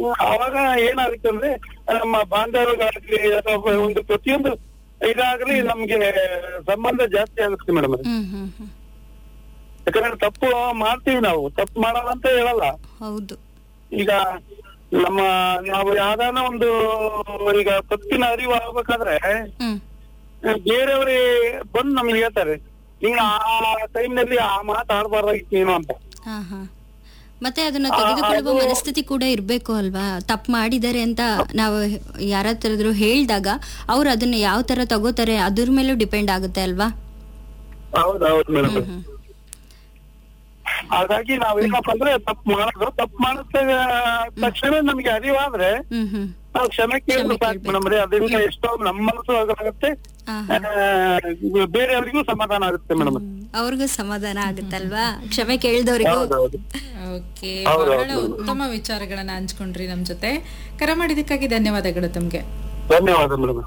ಅವಾಗ ಏನಾಗುತ್ತೆ ಅಂದ್ರೆ ನಮ್ಮ ಬಾಂಧವ್ಯಗಳಾಗ್ಲಿ ಅಥವಾ ಒಂದು ಪ್ರತಿಯೊಂದು ಇದಾಗ್ಲಿ ನಮ್ಗೆ ಸಂಬಂಧ ಜಾಸ್ತಿ ಆಗುತ್ತೆ ಮೇಡಮ್ ಹ್ಮ್ ಹ್ಮ್ ಹ್ಮ್ ಯಾಕಂದ್ರೆ ತಪ್ಪು ಮಾಡ್ತೀವಿ ನಾವು ತಪ್ಪು ಮಾಡಲ್ಲ ಅಂತ ಹೇಳಲ್ಲ ಹೌದು ಈಗ ನಮ್ಮ ನಾವು ಯಾವ್ದಾನ ಒಂದು ಈಗ ತಪ್ಪಿನ ಅರಿವು ಆಗ್ಬೇಕಾದ್ರೆ ಹ್ಮ್ ಬೇರೆಯವ್ರೇ ಬಂದು ನಮ್ಗೆ ಹೇಳ್ತಾರೆ ನೀನು ಆ ಟೈಮ್ ನಲ್ಲಿ ಆ ಮಾತಾಡ್ಬಾರ್ದಾಗಿತ್ತು ನೀನು ಅಂತ ಹಾ ಹಾ ಮತ್ತೆ ಅದನ್ನ ಆ, ತೆಗೆದುಕೊಳ್ಳುವ ಅದು- ಮನಸ್ಥಿತಿ ಕೂಡ ಇರ್ಬೇಕು ಅಲ್ವಾ ತಪ್ಪು ಮಾಡಿದ್ದಾರೆ ಅಂತ ನಾವು ಯಾರ ಹತ್ರದ್ರು ಹೇಳ್ದಾಗ ಅವ್ರು ಅದನ್ನ ಯಾವ ತರ ತಗೋತಾರೆ ಅದ್ರ ಮೇಲೂ ಡಿಪೆಂಡ್ ಆಗುತ್ತೆ ಅಲ್ವಾ ಹೌದೌದು ಮೇಡಮ್ ಹ್ಮ್ ಹ್ಮ್ ಹಾಗಾಗಿ ನಾವೇನಪ್ಪ ಅಂದ್ರೆ ತಪ್ಪು ಮಾಡೋದು ತಪ್ಪು ಮಾಡಿದ ತಕ್ಷಣ ನಮ್ಗೆ ಅರಿವಾದ್ರೆ ಹ್ಮ್ ಹ್ಮ್ ನಾವು ಕ್ಷಮೆ ಕೇಳಿದ್ರು ಕ್ಷಮೆ ಸಾಕು ಮೇಡಮ್ ರೀ ಅದರಿಂದ ಎಷ್ಟೋ ನಮ್ಮ ಮನಸ್ಸು ಆಗುತ್ತೆ ಹಾ, ಆ, ಬೇರೆಯವರಿಗೂ ಸಮಾಧಾನ ಆಗುತ್ತೆ ಮೇಡಮ್ ಅವ್ರಿಗೂ ಸಮಾಧಾನ ಆಗುತ್ತಲ್ವಾ ಕ್ಷಮೆ ಕೇಳಿದವ್ರಿಗೂ ಹೌದೌದು ಓಕೆ ಹೌದು, ಬಹಳ ಹೌದು. ಉತ್ತಮ ವಿಚಾರಗಳನ್ನ ಹಂಚ್ಕೊಂಡ್ರಿ ನಮ್ ಜೊತೆ ಕರೆ ಮಾಡಿದಕ್ಕಾಗಿ ಧನ್ಯವಾದಗಳು ತಮ್ಗೆ ಧನ್ಯವಾದ ಮೇಡಮ್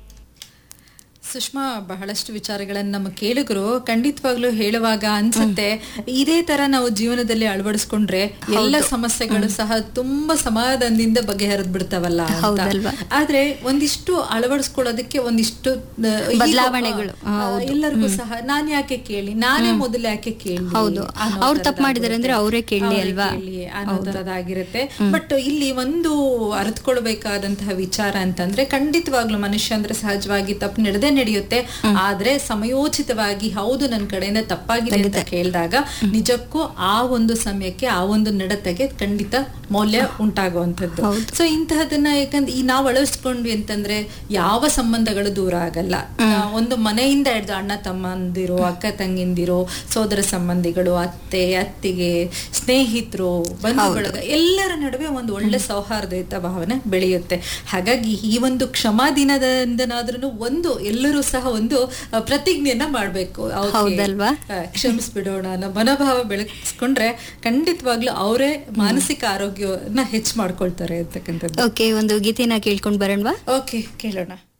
ಸುಷ್ಮಾ ಬಹಳಷ್ಟು ವಿಚಾರಗಳನ್ನ ನಮ್ಮ ಕೇಳುಗರು ಖಂಡಿತವಾಗ್ಲೂ ಹೇಳುವಾಗ ಅನ್ಸುತ್ತೆ ಇದೇ ತರ ನಾವು ಜೀವನದಲ್ಲಿ ಅಳವಡಿಸ್ಕೊಂಡ್ರೆ ಎಲ್ಲ ಸಮಸ್ಯೆಗಳು ಸಹ ತುಂಬಾ ಸಮಾಧಾನದಿಂದ ಬಗೆಹರಿದ್ ಬಿಡ್ತಾವಲ್ಲ ಅಂತ. ಹೌದಲ್ವಾ? ಆದ್ರೆ ಒಂದಿಷ್ಟು ಅಳವಡಿಸ್ಕೊಳ್ಳೋದಕ್ಕೆ ಒಂದಿಷ್ಟು ಆ, ego, ಬದಲಾವಣೆಗಳು. ಆ, ಎಲ್ಲರಿಗೂ ಸಹ ನಾನ್ ಯಾಕೆ ಕೇಳಿ ನಾನೇ ಮೊದಲು ಯಾಕೆ ಕೇಳಿ ಹೌದು. ಅನ್ನೋ ಅವ್ರು ತಪ್ಪು ಥರದ್ದಾಗಿರುತ್ತೆ. ಮಾಡಿದ್ದಾರೆ ಅಂದ್ರೆ ಅವ್ರೇ ಕೇಳಿ ಅವ್ರೇ ಅಲ್ವಾ? ಕೇಳಿ ಅನ್ನೋ ಥರದ್ದಾಗಿರುತ್ತೆ ಬಟ್ ಇಲ್ಲಿ ಒಂದು ಅರ್ಥಕೊಳ್ಬೇಕಾದಂತಹ ವಿಚಾರ ಅಂತಂದ್ರೆ ಖಂಡಿತವಾಗ್ಲೂ ಮನುಷ್ಯ ಅಂದ್ರೆ ಸಹಜವಾಗಿ ತಪ್ಪು ನಡೆದೇ ನಡೆಯುತ್ತೆ ಆದ್ರೆ ಸಮಯೋಚಿತವಾಗಿ ಹೌದು ನನ್ನ ಕಡೆಯಿಂದ ತಪ್ಪಾಗಿದೆ ಅಂತ ಕೇಳಿದಾಗ ನಿಜಕ್ಕೂ ಆ ಒಂದು ಸಮಯಕ್ಕೆ ಆ ಒಂದು ನಡತೆಗೆ ಖಂಡಿತ ಮೌಲ್ಯ ಉಂಟಾಗುವಂಥದ್ದು ಸೊ ಇಂತಹದನ್ನ ಯಾಕಂದ್ರೆ ಈ ನಾವು ಅಳವಡಿಸ್ಕೊಂಡ್ವಿ ಅಂತಂದ್ರೆ ಯಾವ ಸಂಬಂಧಗಳು ದೂರ ಆಗಲ್ಲ ಆ, ಒಂದು ಮನೆಯಿಂದ ಹಿಡ್ದು ಅಣ್ಣ ತಮ್ಮಂದಿರು ಅಕ್ಕ ತಂಗಿಂದಿರು ಸೋದರ ಸಂಬಂಧಿಗಳು ಅತ್ತೆ ಅತ್ತಿಗೆ ಸ್ನೇಹಿತರು ಬಂಧು ಬಳಗ ಎಲ್ಲರ ನಡುವೆ ಒಂದು ಒಳ್ಳೆ ಸೌಹಾರ್ದಯುತ ಭಾವನೆ ಬೆಳೆಯುತ್ತೆ ಹಾಗಾಗಿ ಈ ಒಂದು ಕ್ಷಮಾ ದಿನದಿಂದನಾದ್ರೂ ಒಂದು ಎಲ್ಲರೂ ಸಹ ಒಂದು ಆ, ಪ್ರತಿಜ್ಞೆಯನ್ನ ಮಾಡ್ಬೇಕು Okay, ಹೌದಲ್ವಾ? ಆ, ಕ್ಷಮಿಸ್ಬಿಡೋಣ ಅನ್ನೋ ಮನೋಭಾವ ಬೆಳೆಸ್ಕೊಂಡ್ರೆ ಖಂಡಿತವಾಗ್ಲೂ ಅವರೇ ಮಾನಸಿಕ ಆರೋಗ್ಯವನ್ನ ಹೆಚ್ಚು ಮಾಡ್ಕೊಳ್ತಾರೆ ಅಂತಕ್ಕಂಥದ್ದು ಓಕೆ ಒಂದು ಗೀತೆನ ಕೇಳ್ಕೊಂಡ್ ಬರೋಣವಾ ಓಕೆ ಕೇಳೋಣ